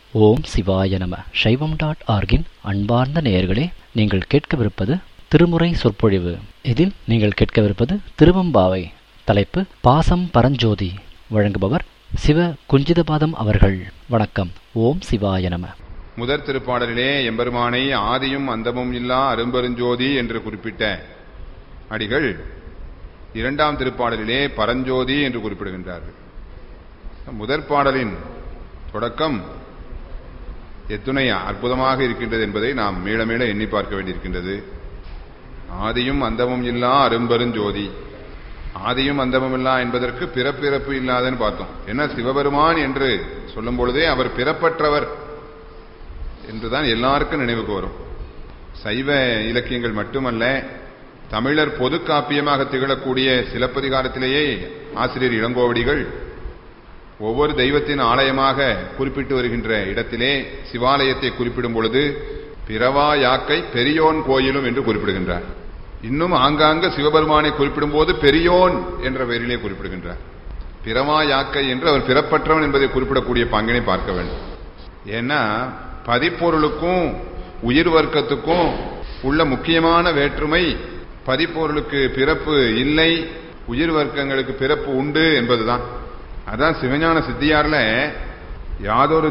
ஓம் சிவாய நம சைவம் டாட் ஆர்கின் அன்பார்ந்த நேயர்களே நீங்கள் கேட்கவிருப்பது திருமுறை சொற்பொழிவு இதில் நீங்கள் கேட்கவிருப்பது திருவம்பாவை தலைப்பு பாசம் பரஞ்சோதி வழங்குபவர் சிவ குஞ்சிதபாதம் அவர்கள் வணக்கம் ஓம் சிவாய நம முதற் திருப்பாடலிலே எம்பெருமானை ஆதியும் அந்தமும் இல்லா அரும்பெருஞ்சோதி என்று குறிப்பிட்ட அடிகள் இரண்டாம் திருப்பாடலிலே பரஞ்சோதி என்று குறிப்பிடுகின்றார்கள் முதற் பாடலின் தொடக்கம் எத்துணை அற்புதமாக இருக்கின்றது என்பதை நாம் மீள மீள எண்ணி பார்க்க வேண்டியிருக்கின்றது ஆதியும் அந்தமும் இல்லா அரும்பெருஞ்சோதி ஆதியும் அந்தமும் இல்லா என்பதற்கு பிறப்பிறப்பு இல்லாதன்னு பார்த்தோம் என்ன சிவபெருமான் என்று சொல்லும் பொழுதே அவர் பிறப்பற்றவர் என்றுதான் எல்லாருக்கும் நினைவுக்கு வரும் சைவ இலக்கியங்கள் மட்டுமல்ல தமிழர் பொது காப்பியமாக திகழக்கூடிய சிலப்பதிகாரத்திலேயே ஆசிரியர் இளங்கோவடிகள் ஒவ்வொரு தெய்வத்தின் ஆலயமாக குறிப்பிட்டு வருகின்ற இடத்திலே சிவாலயத்தை குறிப்பிடும் பொழுது பிறவா யாக்கை பெரியோன் கோயிலும் என்று குறிப்பிடுகின்றார் இன்னும் ஆங்காங்க சிவபெருமானை குறிப்பிடும் போது பெரியோன் என்ற பெயரிலே குறிப்பிடுகின்றார் பிறவா யாக்கை என்று அவர் பிறப்பற்றவன் என்பதை குறிப்பிடக்கூடிய பங்கினை பார்க்க வேண்டும் ஏன்னா பதிப்பொருளுக்கும் உயிர் வர்க்கத்துக்கும் உள்ள முக்கியமான வேற்றுமை பதிப்பொருளுக்கு பிறப்பு இல்லை உயிர் வர்க்கங்களுக்கு பிறப்பு உண்டு என்பதுதான் அதான் சிவஞான சித்தியார்ல யாதொரு